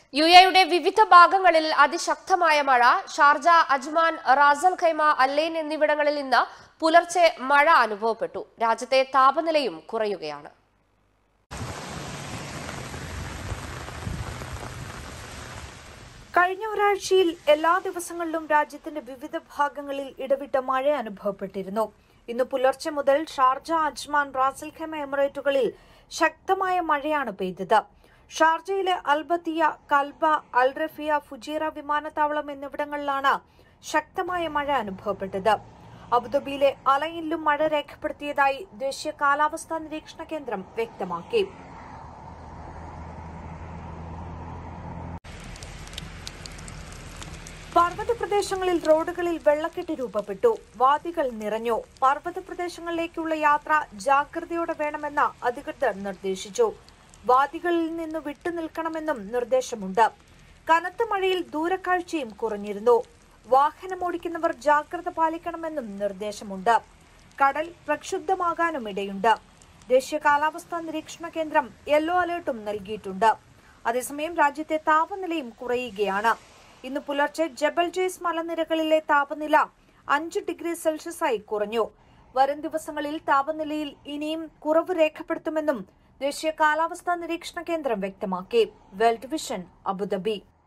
U എയുടെ വിവിധ ഭാഗങ്ങളിൽ അതിശക്തമായ മഴ Sharjah Ajman Ras Al Khaimah Al Ain എന്നിവിടങ്ങളിൽ ഇന്ന് പുലർച്ചെ മഴ അനുഭവപ്പെട്ടു രാജ്യത്തെ താപനിലയും കുറയുകയാണ് കഴിഞ്ഞ ഒരാഴ്ചയിൽ എല്ലാ ദിവസങ്ങളിലും രാജ്യത്തിന്റെ വിവിധ ഭാഗങ്ങളിൽ ഇടവിട്ട മഴ അനുഭവപ്പെട്ടിരുന്നു ഇന്ന് പുലർച്ചെ മുതൽ ഷാർജ അജ്മാൻ റാസൽ ഖൈമ എമിറേറ്റുകളിൽ ശക്തമായ മഴയാണ് പെയ്തത് ഷാർജയിലെ അൽബത്തിയ കൽബ അൽ റഫിയ ഫുജീറ വിമാനത്താവളം എന്നിവിടങ്ങളിലാണ് ശക്തമായ മഴ അനുഭവപ്പെട്ടത് അബുദാബിയിലെ അലയിലും മഴ രേഖപ്പെടുത്തിയതായി ദേശീയ കാലാവസ്ഥാ നിരീക്ഷണ കേന്ദ്രം വ്യക്തമാക്കി പർവ്വത പ്രദേശങ്ങളിൽ റോഡുകളിൽ വെള്ളക്കെട്ട് രൂപപ്പെട്ടു വാദികൾ നിറഞ്ഞു പർവ്വത പ്രദേശങ്ങളിലേക്കുള്ള യാത്ര ജാഗ്രതയോടെ വേണമെന്ന് അധികൃതർ നിർദ്ദേശിച്ചു വാദികളിൽ നിന്ന് വിട്ടുനിൽക്കണമെന്നും നിർദ്ദേശമുണ്ട് കനത്ത മഴയിൽ ദൂരക്കാഴ്ചയും കുറഞ്ഞിരുന്നു വാഹനമോടിക്കുന്നവർ ജാഗ്രത പാലിക്കണമെന്നും നിർദ്ദേശമുണ്ട് കടൽ പ്രക്ഷുബ്ധമാകാനും ഇടയുണ്ട് ദേശീയ കാലാവസ്ഥാ നിരീക്ഷണ കേന്ദ്രം യെല്ലോ അലേർട്ടും നൽകിയിട്ടുണ്ട് അതേസമയം രാജ്യത്തെ താപനിലയും കുറയുകയാണ് ഇന്ന് പുലർച്ചെ ജബൽ ജയ്സ് മലനിരകളിലെ താപനില അഞ്ച് ഡിഗ്രി സെൽഷ്യസായി കുറഞ്ഞു വരും ദിവസങ്ങളിൽ താപനിലയിൽ ഇനിയും കുറവ് രേഖപ്പെടുത്തുമെന്നും ദേശീയ കാലാവസ്ഥാ നിരീക്ഷണ കേന്ദ്രം വ്യക്തമാക്കി വേൾഡ് വിഷൻ അബുദാബി